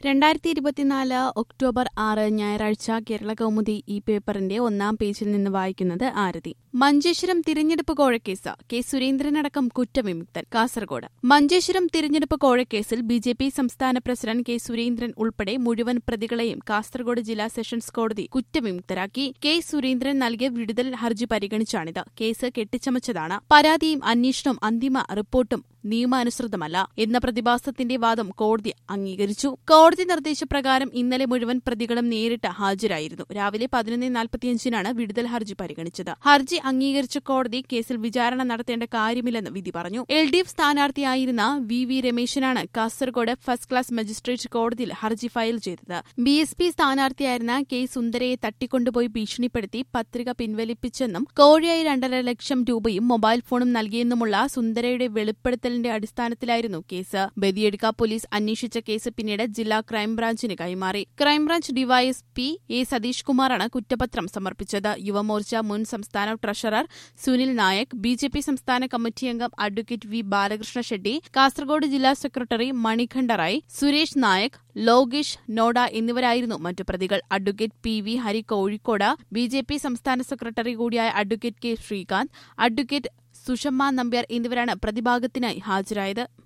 രണ്ടായിരത്തി ഇരുപത്തിനാല് ഒക്ടോബർ ആറ് ഞായറാഴ്ച കേരള കൗമുദി ഈ പേപ്പറിന്റെ ഒന്നാം പേജിൽ നിന്ന് വായിക്കുന്നത് ആരതി മഞ്ചേശ്വരം തിരഞ്ഞെടുപ്പ് കോഴക്കേസ് കെ സുരേന്ദ്രനടക്കം കുറ്റവിമുക്തൻ കാസർഗോഡ് മഞ്ചേശ്വരം തിരഞ്ഞെടുപ്പ് കോഴക്കേസിൽ ബി ജെ പി സംസ്ഥാന പ്രസിഡന്റ് കെ സുരേന്ദ്രൻ ഉൾപ്പെടെ മുഴുവൻ പ്രതികളെയും കാസർഗോഡ് ജില്ലാ സെഷൻസ് കോടതി കുറ്റവിമുക്തരാക്കി കെ സുരേന്ദ്രൻ നൽകിയ വിടുതൽ ഹർജി പരിഗണിച്ചാണിത് കേസ് കെട്ടിച്ചമച്ചതാണ് പരാതിയും അന്വേഷണവും അന്തിമ റിപ്പോർട്ടും നിയമാനുസൃതമല്ല എന്ന പ്രതിഭാസത്തിന്റെ വാദം കോടതി അംഗീകരിച്ചു കോടതി നിർദ്ദേശപ്രകാരം ഇന്നലെ മുഴുവൻ പ്രതികളും നേരിട്ട് ഹാജരായിരുന്നു രാവിലെ പതിനൊന്ന് നാൽപ്പത്തിയഞ്ചിനാണ് വിടുതൽ ഹർജി പരിഗണിച്ചത് ഹർജി അംഗീകരിച്ച കോടതി കേസിൽ വിചാരണ നടത്തേണ്ട കാര്യമില്ലെന്ന് വിധി പറഞ്ഞു എൽ ഡി എഫ് സ്ഥാനാർത്ഥിയായിരുന്ന വി വി രമേശനാണ് കാസർഗോഡ് ഫസ്റ്റ് ക്ലാസ് മജിസ്ട്രേറ്റ് കോടതിയിൽ ഹർജി ഫയൽ ചെയ്തത് ബി എസ് പി സ്ഥാനാർത്ഥിയായിരുന്ന കെ സുന്ദരയെ തട്ടിക്കൊണ്ടുപോയി ഭീഷണിപ്പെടുത്തി പത്രിക പിൻവലിപ്പിച്ചെന്നും കോഴിയായി രണ്ടര ലക്ഷം രൂപയും മൊബൈൽ ഫോണും നൽകിയെന്നുമുള്ള സുന്ദരയുടെ വെളിപ്പെടുത്തലിന്റെ അടിസ്ഥാനത്തിലായിരുന്നു കേസ് ബദിയെടുക്ക പോലീസ് അന്വേഷിച്ച കേസ് പിന്നീട് ജില്ലാ ക്രൈംബ്രാഞ്ചിന് കൈമാറി ക്രൈംബ്രാഞ്ച് ഡിവൈഎസ്പി എ സതീഷ് കുമാറാണ് കുറ്റപത്രം സമർപ്പിച്ചത് യുവമോർച്ച മുൻ സംസ്ഥാന treasurer Sunil Nayak B J P സംസ്ഥാന കമ്മിറ്റി അംഗം അഡ്വക്കേറ്റ് വി ബാലകൃഷ്ണ ഷെഡ്ഡി കാസർഗോഡ് ജില്ലാ സെക്രട്ടറി മണിഖണ്ഡറായി സുരേഷ് നായക് ലോകേഷ് നോഡ എന്നിവരായിരുന്നു മറ്റു പ്രതികൾ advocate P V Hari Kozhikode B J P സംസ്ഥാന സെക്രട്ടറി കൂടിയായ advocate K Sreekanth advocate Sushama Nambiar എന്നിവരാണ് പ്രതിഭാഗത്തിനായി ഹാജരായത്